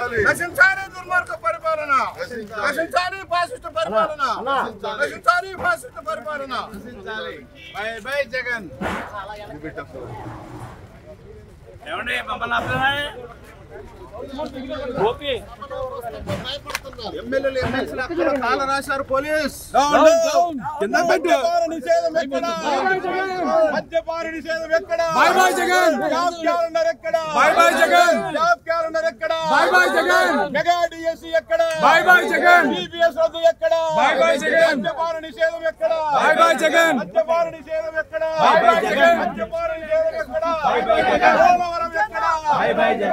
నశించాలి దుర్మార్గ పరిపాలన నశించాలి ఫాసిస్ట్ పరిపాలన నశించాలి ఫాసిస్ట్ పరిపాలన బై బై జగన్ ఏమండి మమ్మల్ని అర్థమే గోపి ఎమ్మెల్యేలు ఎమ్మెల్సీలు అక్కడ కాల రాశారు పోలీస్ కింద మద్యపాన నిషేధం ఎక్కడ మద్యపాన నిషేధం ఎక్కడ bye bye Jagan job calendar ఎక్కడ bye bye Jagan job calendar ఎక్కడ bye bye Jagan mega DSC ఎక్కడ బాయ్ బాయ్ జగన్ సిబిఎస్ రద్దు ఎక్కడ బాయ్ బాయ్ జగన్. మద్యపాన నిషేధం ఎక్కడ బాయ్ బాయ్ జగన్ మద్యపాన నిషేధం ఎక్కడ బాయ్ బాయ్ జగన్. మద్యపాన నిషేధం ఎక్కడ పోలవరం ఎక్కడ బాయ్ బాయ్ జగన్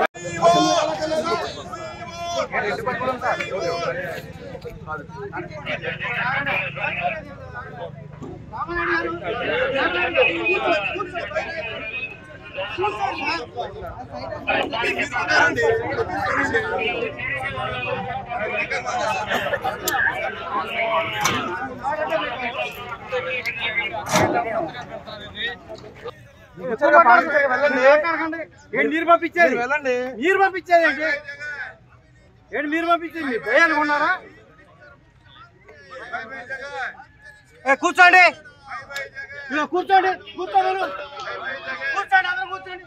ఏంటి మీరు పంపించేది వెళ్ళండి మీరు పంపించేది ఏంటి ఏంటి మీరు పంపించేది మీరు దయ అనుకున్నారా ఏ, కూర్చోండి ఇదిగో కూర్చోండి కూర్చోండి మీరు. కూర్చోండి అందరూ కూర్చోండి